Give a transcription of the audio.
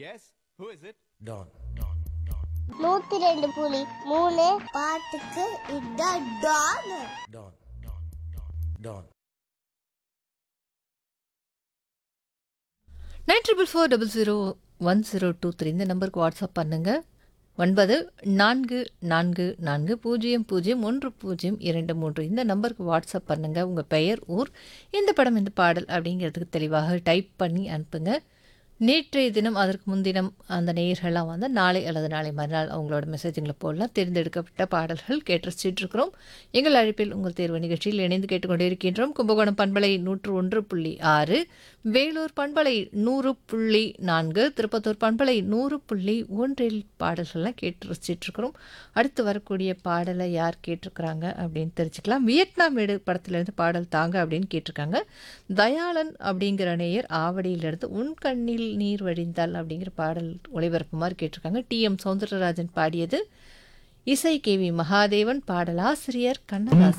Yes? Who is it? Don. நூத்தி ரெண்டு புலி மூணு பாட்டுக்கு இதான் Don Don. Don. Nine triple four double zero one zero two three இந்த நம்பருக்கு வாட்ஸ்அப் பண்ணுங்கள் ஒன்பது நான்கு நான்கு நான்கு பூஜ்ஜியம் பூஜ்ஜியம் ஒன்று பூஜ்ஜியம் இரண்டு மூன்று இந்த நம்பருக்கு வாட்ஸ்அப் பண்ணுங்கள் உங்கள் பெயர் ஊர் இந்த படம் இந்த பாடல் அப்படிங்கிறதுக்கு தெளிவாக டைப் பண்ணி அனுப்புங்க நேற்றைய தினம் அதற்கு முன்தினம் அந்த நேயர்கள்லாம் வந்து நாளை அல்லது நாளை மறுநாள் அவங்களோட மெசேஜுங்களை போடலாம் தேர்ந்தெடுக்கப்பட்ட பாடல்கள் கேட்டு ரசிச்சுட்டு இருக்கிறோம் எங்கள் அழைப்பில் உங்கள் தேர்வு நிகழ்ச்சியில் இணைந்து கேட்டுக்கொண்டே இருக்கின்றோம் கும்பகோணம் பண்பலை நூற்று ஒன்று புள்ளி ஆறு வேலூர் பண்பலை நூறு புள்ளி நான்கு திருப்பத்தூர் பண்பலை நூறு புள்ளி ஒன்றில் பாடல்கள்லாம் கேட்டு ரசிச்சுட்டு இருக்கிறோம் அடுத்து வரக்கூடிய பாடலை யார் கேட்டிருக்கிறாங்க அப்படின்னு தெரிஞ்சுக்கலாம் வியட்நாம் வீடு படத்திலிருந்து பாடல் தாங்க அப்படின்னு கேட்டிருக்காங்க தயாளன் அப்படிங்கிற நேயர் ஆவடியிலிருந்து உன் கண்ணில் நீர் வழிந்தால் அப்படிங்கிற பாடல் ஒளிபரப்புமாறு கேட்டிருக்காங்க டி எம் சௌந்தரராஜன் பாடியது இசை கே வி மகாதேவன் பாடலாசிரியர் கண்ணதாசன்